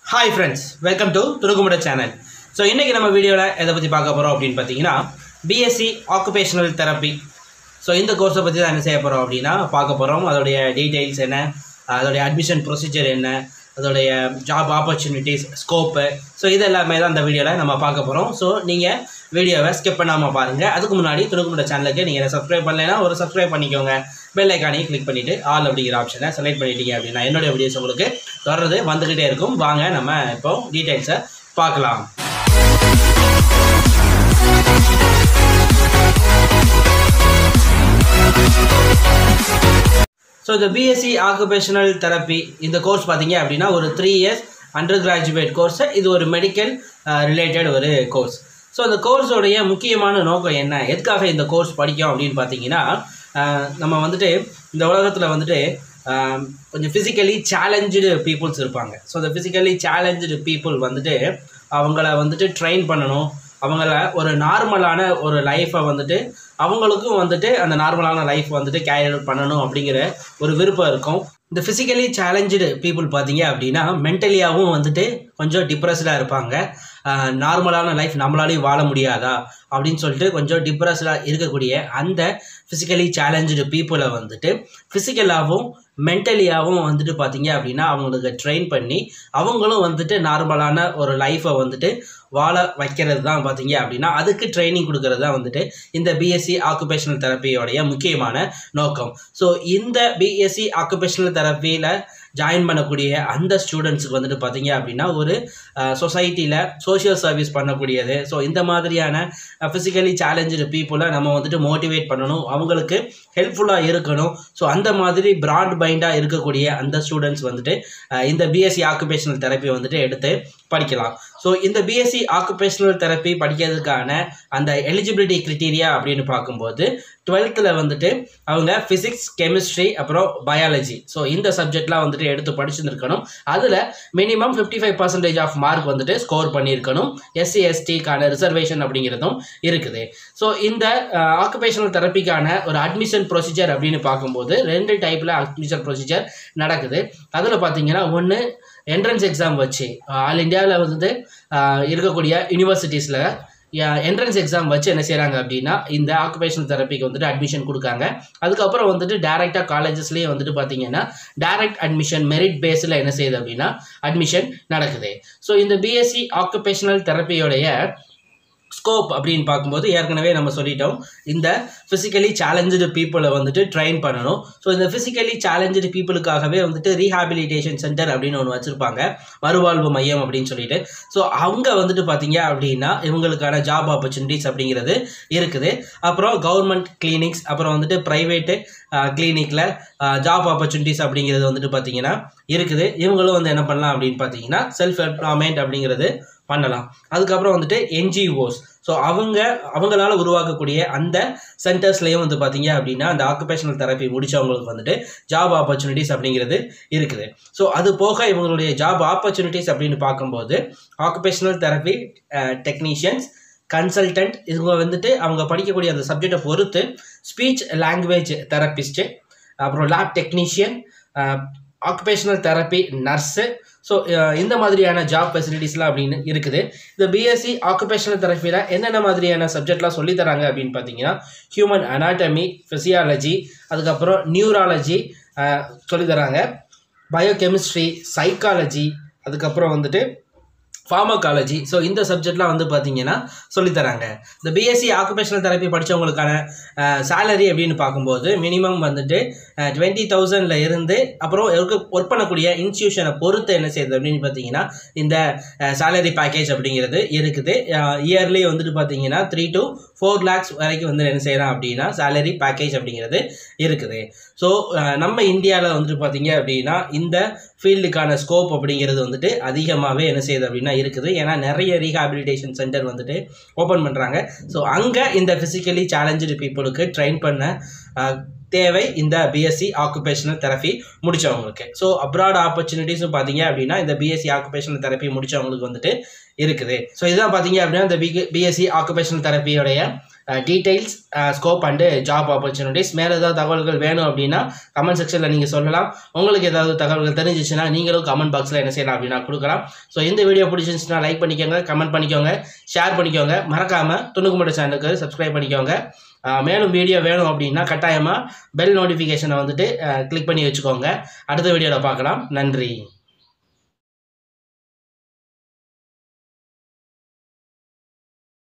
hi friends welcome to துணுக்குமுட channel so இன்றைக்கி நம்ம வீடியோவில் எதை பற்றி பார்க்க போகிறோம் அப்படின்னு பார்த்தீங்கன்னா பிஎஸ்சி ஆக்குபேஷனல் தெரப்பி ஸோ இந்த கோர்ஸை பற்றி தான் என்ன செய்ய போகிறோம் அப்படின்னா பார்க்க போகிறோம் அதோடைய டீட்டெயில்ஸ் என்ன அதோடைய அட்மிஷன் ப்ரொசீஜர் என்ன அதோடைய ஜாப் ஆப்பர்ச்சுனிட்டிஸ் ஸ்கோப்பு ஸோ இது எல்லாமே தான் இந்த வீடியோவில் நம்ம பார்க்க போகிறோம் ஸோ நீங்கள் வீடியோவை ஸ்கிப் பண்ணாமல் பாருங்கள் அதுக்கு முன்னாடி துணுக்குமுட சேனலுக்கு நீங்கள் சப்ஸ்கிரைப் பண்ணலைன்னா ஒரு சப்ஸ்கிரைப் பண்ணிக்கோங்க பெல் ஐக்கானையும் கிளிக் பண்ணிவிட்டு ஆல் அப்படிங்கிற ஆப்ஷனை செலக்ட் பண்ணிட்டீங்க அப்படின்னா என்னுடைய வீடியோஸ் உங்களுக்கு தொடர்ந்து வந்துக்கிட்டே இருக்கும் வாங்க நம்ம இப்போ டீட்டெயில்ஸை பார்க்கலாம் ஸோ இந்த பிஎஸ்சி ஆக்குபேஷனல் தெரப்பி இந்த கோர்ஸ் பார்த்தீங்க அப்படின்னா ஒரு three years undergraduate course இது ஒரு மெடிக்கல் ரிலேட்டட் ஒரு கோர்ஸ் ஸோ இந்த கோர்ஸோடைய முக்கியமான நோக்கம் என்ன எதுக்காக இந்த கோர்ஸ் படிக்கும் அப்படின்னு பார்த்தீங்கன்னா அஹ், நம்ம வந்துட்டு இந்த உலகத்தில் வந்துட்டு அஹ், கொஞ்சம் ஃபிசிக்கலி சேலஞ்சு பீப்புள்ஸ் இருப்பாங்க ஸோ இந்த ஃபிசிக்கலி சேலஞ்சு பீப்புள் வந்துட்டு அவங்கள வந்துட்டு ட்ரெயின் பண்ணணும் அவங்கள ஒரு நார்மலான ஒரு லைஃப்பை வந்துட்டு அவங்களுக்கும் வந்துட்டு அந்த நார்மலான லைஃப் வந்துட்டு கேரி அவுட் பண்ணணும் அப்படிங்கிற ஒரு விருப்பம் இருக்கும் இந்த ஃபிசிக்கலி சேலஞ்சு பீப்புள் பார்த்தீங்க அப்படின்னா மென்டலியாகவும் வந்துட்டு கொஞ்சம் டிப்ரெஸ்டாக இருப்பாங்க நார்மலான லைஃப் நம்மளாலையும் வாழ முடியாதா அப்படின்னு சொல்லிட்டு கொஞ்சம் டிப்ரெஸ்டாக இருக்கக்கூடிய அந்த ஃபிசிக்கலி சேலஞ்சு பீப்புளை வந்துட்டு ஃபிசிக்கலாகவும் மென்டலியாகவும் வந்துட்டு பார்த்தீங்க அப்படின்னா அவங்களுக்கு ட்ரெயின் பண்ணி அவங்களும் வந்துட்டு நார்மலான ஒரு லைஃப்பை வந்துட்டு வாழ வைக்கிறது தான் பார்த்தீங்க அப்படின்னா அதுக்கு ட்ரைனிங் கொடுக்கறது தான் வந்துட்டு இந்த பிஎஸ்சி ஆக்குபேஷனல் தெரப்பியோடைய முக்கியமான நோக்கம் ஸோ இந்த பிஎஸ்சி ஆக்குபேஷனல் தெரப்பியில் ஜாயின் பண்ணக்கூடிய அந்த ஸ்டூடெண்ட்ஸுக்கு வந்துட்டு பார்த்தீங்க அப்படின்னா ஒரு சொசைட்டியில் சோஷியல் சர்வீஸ் பண்ணக்கூடியது ஸோ இந்த மாதிரியான ஃபிசிக்கலி சேலஞ்சு பீப்புளை நம்ம வந்துட்டு மோட்டிவேட் பண்ணணும் அவங்களுக்கு ஹெல்ப்ஃபுல்லாக இருக்கணும் ஸோ அந்த மாதிரி பிராட் மைண்டாக இருக்கக்கூடிய அந்த ஸ்டூடெண்ட்ஸ் வந்துட்டு அஹ், இந்த பிஎஸ்சி ஆக்குபேஷனல் தெரப்பி வந்துட்டு எடுத்து படிக்கலாம் ஸோ இந்த பிஎஸ்சி ஆக்குபேஷனல் தெரப்பி படிக்கிறதுக்கான அந்த எலிஜிபிலிட்டி கிரிட்டீரியா அப்படின்னு பார்க்கும்போது டுவெல்த்தில் வந்துட்டு அவங்க ஃபிசிக்ஸ் கெமிஸ்ட்ரி அப்புறம் பயாலஜி ஸோ இந்த சப்ஜெக்ட்லாம் வந்துட்டு எடுத்து படிச்சிருந்துருக்கணும் அதில் minimum fifty five percentage of mark வந்துட்டு ஸ்கோர் பண்ணியிருக்கணும் எஸ்சி எஸ்டிக்கான ரிசர்வேஷன் அப்படிங்கிறதும் இருக்குது ஸோ இந்த ஆக்குபேஷனல் தெரப்பிக்கான ஒரு அட்மிஷன் ப்ரொசீஜர் அப்படின்னு பார்க்கும்போது ரெண்டு டைப்பில் அட்மிஷன் ப்ரொசீஜர் நடக்குது அதில் பார்த்தீங்கன்னா ஒன்று என்ட்ரன்ஸ் எக்ஸாம் வச்சு ஆல் இந்தியாவில் வந்து ஆஹ், இருக்கக்கூடிய யூனிவர்சிட்டிஸில் என்ட்ரன்ஸ் எக்ஸாம் வச்சு என்ன செய்கிறாங்க அப்படின்னா இந்த ஆக்குபேஷனல் தெரப்பிக்கு வந்துட்டு அட்மிஷன் கொடுக்காங்க அதுக்கப்புறம் வந்துட்டு டேரெக்டாக காலேஜஸ்லேயே வந்துட்டு பார்த்தீங்கன்னா டைரக்ட் அட்மிஷன் மெரிட் பேஸில் என்ன செய்யுது அப்படின்னா அட்மிஷன் நடக்குது ஸோ இந்த பிஎஸ்சி ஆக்குபேஷனல் தெரப்பியோடைய ஸ்கோப் அப்படின்னு பார்க்கும்போது ஏற்கனவே நம்ம சொல்லிட்டோம் இந்த ஃபிசிக்கலி சேலஞ்சு பீப்புளை வந்துட்டு ட்ரெயின் பண்ணணும் ஸோ இந்த ஃபிசிக்கலி சேலஞ்சு பீப்புளுக்காகவே வந்துட்டு ரீஹாபிலிட்டேஷன் சென்டர் அப்படின்னு ஒன்று வச்சுருப்பாங்க மறுவாழ்வு மையம் அப்படின்னு சொல்லிட்டு ஸோ அவங்க வந்துட்டு பார்த்தீங்க அப்படின்னா இவங்களுக்கான ஜாப் ஆப்பர்ச்சுனிட்டிஸ் அப்படிங்கிறது இருக்குது அப்புறம் கவர்மெண்ட் கிளினிக்ஸ் அப்புறம் வந்துட்டு ப்ரைவேட்டு கிளினிக்கில் ஜாப் ஆப்பர்ச்சுனிட்டிஸ் அப்படிங்கிறது வந்துட்டு பார்த்தீங்கன்னா இருக்குது இவங்களும் வந்து என்ன பண்ணலாம் அப்படின்னு பார்த்தீங்கன்னா செல்ஃப் எம்ப்ளாய்மெண்ட் அப்படிங்கிறது பண்ணலாம் அதுக்கப்புறம் வந்துட்டு என்ஜிஓஸ் ஸோ அவங்க அவங்களால உருவாக்கக்கூடிய அந்த சென்டர்ஸ்லேயும் வந்து பார்த்தீங்க அப்படின்னா அந்த ஆக்குபேஷனல் தெரப்பி முடிச்சவங்களுக்கு வந்துட்டு ஜாப் ஆப்பர்ச்சுனிட்டிஸ் அப்படிங்கிறது இருக்குது ஸோ அது போக இவங்களுடைய ஜாப் ஆப்பர்ச்சுனிட்டிஸ் அப்படின்னு பார்க்கும்போது ஆக்குபேஷனல் தெரப்பி டெக்னீஷியன்ஸ் கன்சல்டன்ட் இவங்க வந்துட்டு அவங்க படிக்கக்கூடிய அந்த சப்ஜெக்டை பொறுத்து ஸ்பீச் லாங்குவேஜ் தெரபிஸ்ட்டு அப்புறம் lab technician occupational therapy nurse so இந்த மாதிரியான ஜாப் ஃபெசிலிட்டிஸ்லாம் அப்படின்னு இருக்குது இந்த பிஎஸ்சி ஆக்குபேஷனல் தெரப்பியில் என்னென்ன மாதிரியான சப்ஜெக்ட்லாம் சொல்லித் தராங்க அப்படின்னு பார்த்தீங்கன்னா ஹியூமன் அனாட்டமி ஃபிசியாலஜி அதுக்கப்புறம் நியூராலஜி சொல்லித் தராங்க பயோகெமிஸ்ட்ரி சைக்காலஜி அதுக்கப்புறம் வந்துட்டு ஃபார்மகாலஜி ஸோ இந்த சப்ஜெக்ட்லாம் வந்து பார்த்தீங்கன்னா சொல்லித்தராங்க இந்த பிஎஸ்சி ஆக்குபேஷனல் தெரப்பி படித்தவங்களுக்கான சேலரி அப்படின்னு பார்க்கும்போது மினிமம் வந்துட்டு டுவெண்ட்டி தௌசண்டில் இருந்து அப்புறம் ஒர்க் பண்ணக்கூடிய இன்ஸ்டியூஷனை பொறுத்து என்ன செய்யுது அப்படின்னு பார்த்தீங்கன்னா இந்த சேலரி பேக்கேஜ் அப்படிங்கிறது இருக்குது இயர்லி வந்துட்டு பார்த்தீங்கன்னா த்ரீ டு ஃபோர் லேக்ஸ் வரைக்கும் வந்து என்ன செய்யலாம் அப்படின்னா சேலரி பேக்கேஜ் அப்படிங்கிறது இருக்குது ஸோ நம்ம இந்தியாவில் வந்துட்டு பார்த்தீங்க அப்படின்னா இந்த ஃபீல்டுக்கான ஸ்கோப் அப்படிங்கிறது வந்துட்டு அதிகமாகவே என்ன செய்யுது அப்படின்னா இருக்குது ஏன்னா நிறைய ரீஹாபிலிட்டேஷன் சென்டர் வந்துட்டு ஓப்பன் பண்ணுறாங்க ஸோ அங்கே இந்த ஃபிசிக்கலி சேலஞ்சு பீப்புளுக்கு ட்ரெயின் பண்ண அஹ், தேவை இந்த பிஎஸ்சி ஆக்குபேஷனல் தெரப்பி முடிச்சவங்களுக்கு ஸோ அப்ராட் ஆப்பர்ச்சுனிட்டிஸும் பார்த்தீங்க அப்படின்னா இந்த பிஎஸ்சி ஆக்குபேஷனல் தெரப்பி முடிச்சவங்களுக்கு வந்துட்டு இருக்குது ஸோ இதுதான் பார்த்தீங்க அப்படின்னா இந்த பி பிஎஸ்சி ஆக்குபேஷனல் தெரப்பியோடைய details scope and job opportunities மேலே ஏதாவது தகவல்கள் வேணும் அப்படின்னா கமெண்ட் செக்ஷனில் நீங்கள் சொல்லலாம் உங்களுக்கு ஏதாவது தகவல்கள் தெரிஞ்சிச்சுன்னா நீங்களும் கமெண்ட் பாக்ஸில் என்ன செய்யலாம் அப்படின்னா கொடுக்கலாம் ஸோ இந்த வீடியோ பிடிச்சிருந்துச்சுன்னா லைக் பண்ணிக்கோங்க கமெண்ட் பண்ணிக்கோங்க ஷேர் பண்ணிக்கோங்க மறக்காமல் துணுக்குமட்ட சேனலுக்கு சப்ஸ்கிரைப் பண்ணிக்கோங்க ஆஹ் மேலும் வீடியோ வேணும் அப்படின்னா கட்டாயமாக பெல் நோட்டிஃபிகேஷனை வந்துட்டு கிளிக் பண்ணி வச்சுக்கோங்க அடுத்த வீடியோவில் பார்க்கலாம் நன்றி